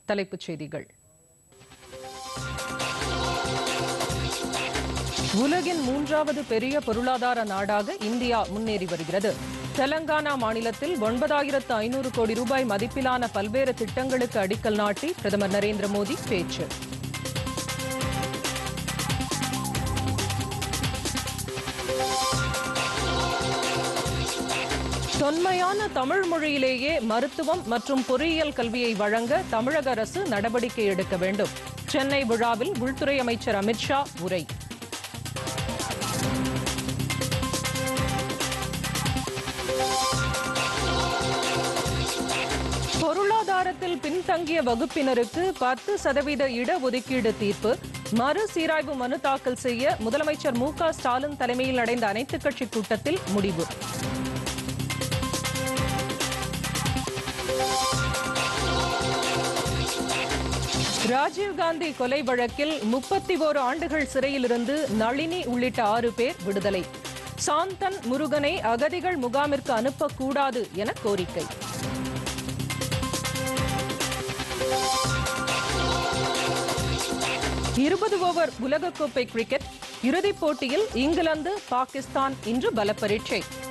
தலைப்புச் செய்திகள் உலகின் மூன்றாவது பெரிய பொருளாதார நாடாக இந்தியா முன்னேறி வருகிறது தெலங்கானா மாநிலத்தில் ஒன்பதாயிரத்து ஐநூறு கோடி ரூபாய் மதிப்பிலான பல்வேறு திட்டங்களுக்கு அடிக்கல் நாட்டி பிரதமர் நரேந்திர மோடி பேச்சு தொன்மையான தமிழ் மொழியிலேயே மருத்துவம் மற்றும் பொறியியல் கல்வியை வழங்க தமிழக அரசு நடவடிக்கை எடுக்க வேண்டும் சென்னை விழாவில் உள்துறை அமைச்சர் அமித்ஷா உரை பொருளாதாரத்தில் பின்தங்கிய வகுப்பினருக்கு பத்து சதவீத இடஒதுக்கீடு தீர்ப்பு மறுசீராய்வு மனு தாக்கல் செய்ய முதலமைச்சர் மு க ஸ்டாலின் தலைமையில் நடந்த அனைத்துக் கட்சி கூட்டத்தில் முடிவு ராஜீவ்காந்தி கொலை வழக்கில் முப்பத்தி ஓரு ஆண்டுகள் சிறையில் இருந்து நளினி உள்ளிட்ட ஆறு பேர் விடுதலை சாந்தன் முருகனை அகதிகள் முகாமிற்கு அனுப்பக்கூடாது என கோரிக்கை இருபது ஓவர் உலகக்கோப்பை கிரிக்கெட் இறுதிப் போட்டியில் இங்கிலாந்து பாகிஸ்தான் இன்று பலப்பரீட்சை